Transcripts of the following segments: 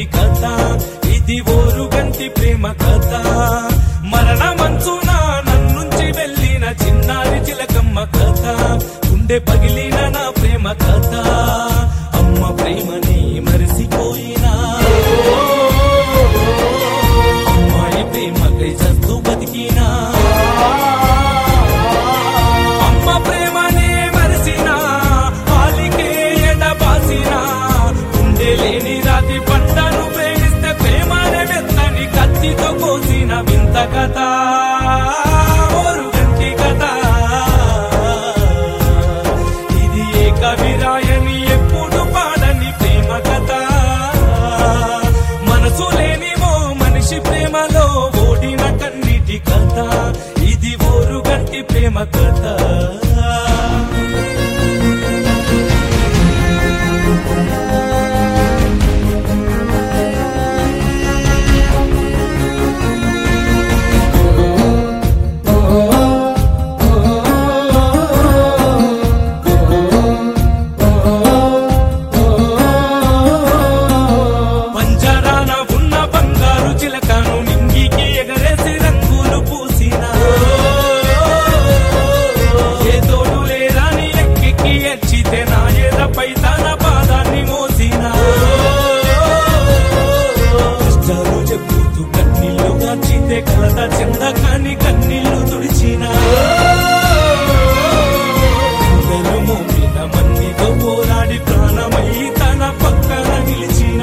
గంటి కథ ఇది ఓరుగంటి ప్రేమ కథ మరణ మంచున నన్నుంచి వెళ్ళిన చిన్నారి చిలకమ్మ కథ గుండె పగిలిన నా ప్రేమ కథ అమ్మ ప్రేమని మరిసిపోయినా అమ్మాయి ప్రేమకై చస్తూ బతికినా అమ్మ ప్రేమనే మరిసినా పాలికే ఎడబాసినా ఉండే లేని రాతి పంటను ప్రేమిస్తే ప్రేమనే మెత్తని కత్తితో కోసిన వింత కథ ఓరు గంటి కథ ఇది ఏ కవిరాయని ఎప్పుడు పాడని ప్రేమ కథ మనసు లేనివో మనిషి ప్రేమలో ఓడిన కన్నిటి కథ ఇది ఓరు గంటి ప్రేమ కథ పంజరాన ఉన్న బంగారు చిలకను నింగికి ఎగరేసి రంగులు పూసిన ఏ తోడు లేదని ఎక్కికి ఎచ్చితే నా ఎదపై తన పాదాన్ని మోసిన కష్టాలు చెప్పుతూ కన్నీళ్లు గాచితే కలత చెందకాని కన్నీళ్లు తుడిచిన గుండెలు మోపిన మందితో పోరాడి ప్రాణమై తన పక్కన నిలిచిన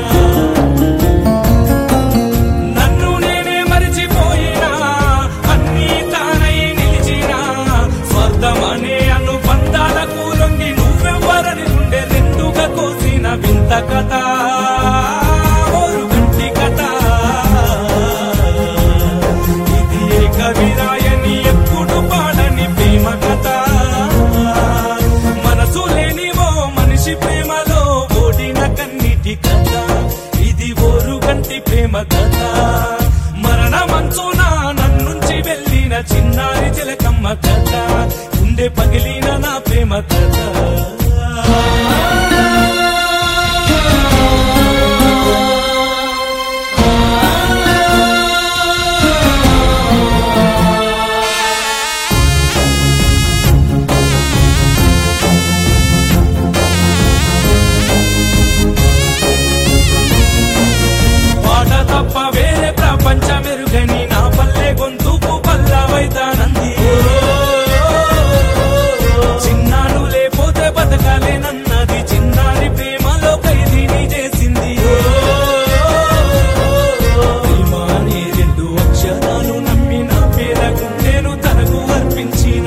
నన్ను నేనే మరిచిపోయినా అన్నీ తానై నిలిచిన స్వర్గమనే అనుబంధాలకు లొంగి నువ్వెవ్వరని ఉండే రెండుగా కోసిన వింత కథ ఓరు గంటి కథ ఇది ఏ కవిరాయని ఎప్పుడు పాడని ప్రేమ కథ మనసు లేనివో మనిషి ప్రేమలో ఓడిన కన్నిటి కథ ఇది ఓరు గంటి ప్రేమ కథ మరణ మంచున నన్నుంచి వెళ్ళిన చిన్నారి చిలకమ్మ కథ గుండె పగిలిన నా ప్రేమ కథ పాట తప్ప వేరే ప్రపంచమెరుగని నా పల్లె గొంతుకు పల్లవైతానంది చిన్నాను లేపోతే బతకాలేనన్నది చిన్నారి ప్రేమలో ఖైదీని చేసింది ప్రేమ అనే రెండు అక్షరాలు నమ్మి నా పేద గుండెను తనకు అర్పించిన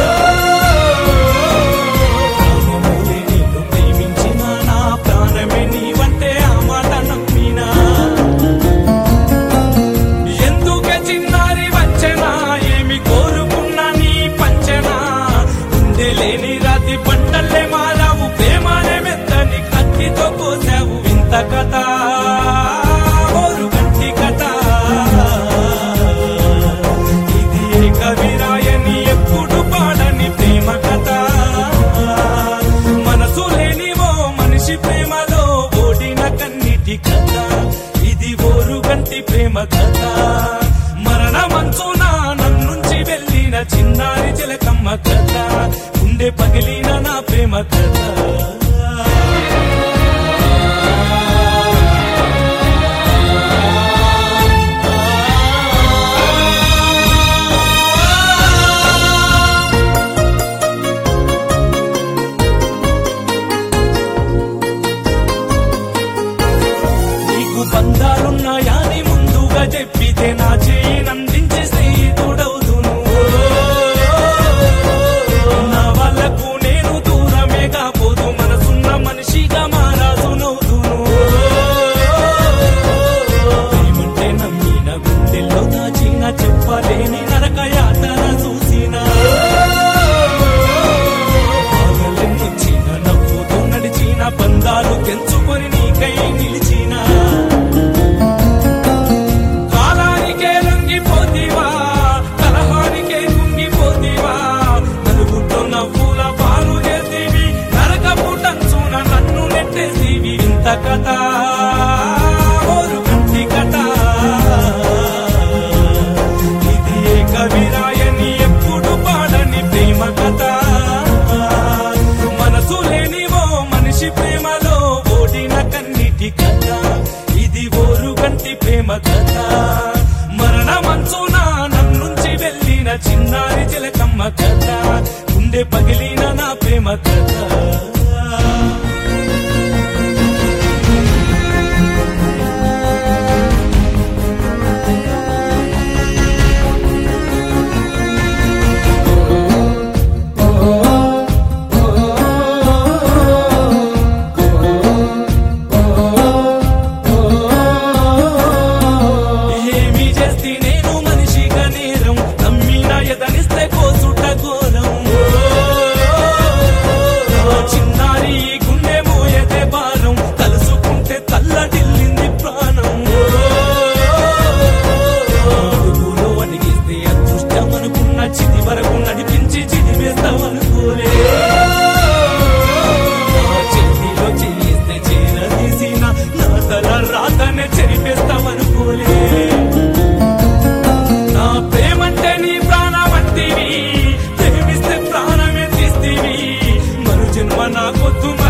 ప్రాణములే నిన్ను ప్రేమించిన నా ప్రాణమే నీవంటే ఆ మాట నమ్మినా ఎందుకే చిన్నారి వంచనా ఏమి కోరుకున్నా నీ పంచనా ఉండే లేని రాతి పంటల్లే మారావు ప్రేమానే మెత్తని కత్తితో కోసావు వింత కథ ఓరు గంటి కథ ఇది ఏ కవిరాయని ఎప్పుడు పాడని ప్రేమ కథ మనసు లేనివో మనిషి ప్రేమలో ఓడిన కన్నిటి కథ ఇది ఓరు గంటి ప్రేమ కథ మరణ మంచున నన్నుంచి వెళ్ళిన చిన్నారి చిలకమ్మ కథ గుండె పగిలిన నా ప్రేమ కథ నీకు బంధాలున్నాయని ముందుగా చెప్పితే నా చేయి నందించి స్నేహితుడవుదును నా వాళ్ళకు నేను దూరమే కాపోదు మనసున్న మనిషిగా మారాజునవుదును ప్రేమంటే నమ్మిన గుండెల్లో దాచిన చెప్పలేని నరక యాతన చూసిన పగలెన్నొచ్చిన నవ్వుతూ నడిచిన బంధాలు తెంచుకొని నీకై నిలిచిన కాలానికే లొంగిపోతే ఓరుగంటి ప్రేమ కథ మరణ మంచున నన్నుంచి వెళ్ళిన చిన్నారి చిలకమ్మ కథ గుండె పగిలిన నా ప్రేమ కథ ఏమి చేస్తే నేను మనిషిగా నేరం నమ్మిన ఎదనిస్తే కోసుట ఘోరం ఆ చిన్నారి ఈ గుండె మోయతే భారం తలుసుకుంటే తల్లడిల్లింది ప్రాణం అడుగులో అడిగిస్తే అదృష్టం అనుకున్న చిది వరకు నడిపించి చిది వేస్తామనుకోలే నా చేతిలో చేయిస్తే చేరదీసిన నా తల రాతనే చెరిపేస్తామనుకోలే నా ప్రేమంటే నీ ప్రాణమంటివి ప్రేమిస్తే ప్రాణమే తీస్తివి మరు జన్మ నాకొద్దు